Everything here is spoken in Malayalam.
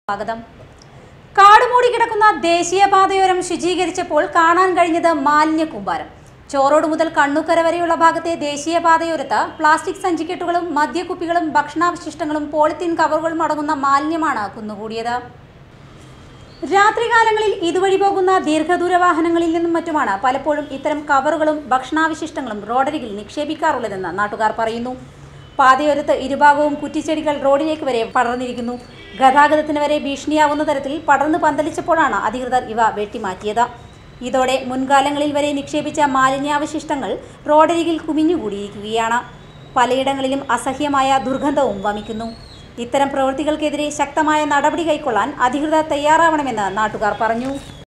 സ്വാഗതം കാടുമൂടി കിടക്കുന്ന ദേശീയപാതയോരം ശുചീകരിച്ചപ്പോൾ കാണാൻ കഴിഞ്ഞത് മാലിന്യ കൂമ്പാരം ചോറോട് മുതൽ കണ്ണുക്കര വരെയുള്ള ഭാഗത്തെ ദേശീയപാതയോരത്ത് പ്ലാസ്റ്റിക് സഞ്ചിക്കെട്ടുകളും മദ്യക്കുപ്പികളും ഭക്ഷണാവശിഷ്ടങ്ങളും പോളിത്തീൻ കവറുകളും അടങ്ങുന്ന മാലിന്യമാണ് കുന്നുകൂടിയത് രാത്രികാലങ്ങളിൽ ഇതുവഴി പോകുന്ന ദീർഘദൂര വാഹനങ്ങളിൽ നിന്നും മറ്റുമാണ് പലപ്പോഴും ഇത്തരം കവറുകളും ഭക്ഷണാവശിഷ്ടങ്ങളും റോഡരികിൽ നിക്ഷേപിക്കാറുള്ളതെന്ന് നാട്ടുകാർ പറയുന്നു പാതയോരത്ത് ഇരുഭാഗവും കുറ്റിച്ചെടികൾ റോഡിലേക്ക് വരെ പടർന്നിരിക്കുന്നു ഗതാഗതത്തിന് വരെ ഭീഷണിയാവുന്ന തരത്തിൽ പടർന്നു പന്തലിച്ചപ്പോഴാണ് അധികൃതർ ഇവ വെട്ടിമാറ്റിയത് ഇതോടെ മുൻകാലങ്ങളിൽ വരെ നിക്ഷേപിച്ച മാലിന്യാവശിഷ്ടങ്ങൾ റോഡരികിൽ കുമിഞ്ഞുകൂടിയിരിക്കുകയാണ് പലയിടങ്ങളിലും അസഹ്യമായ ദുർഗന്ധവും വമിക്കുന്നു ഇത്തരം പ്രവൃത്തികൾക്കെതിരെ ശക്തമായ നടപടി കൈക്കൊള്ളാൻ അധികൃതർ തയ്യാറാവണമെന്ന് നാട്ടുകാർ പറഞ്ഞു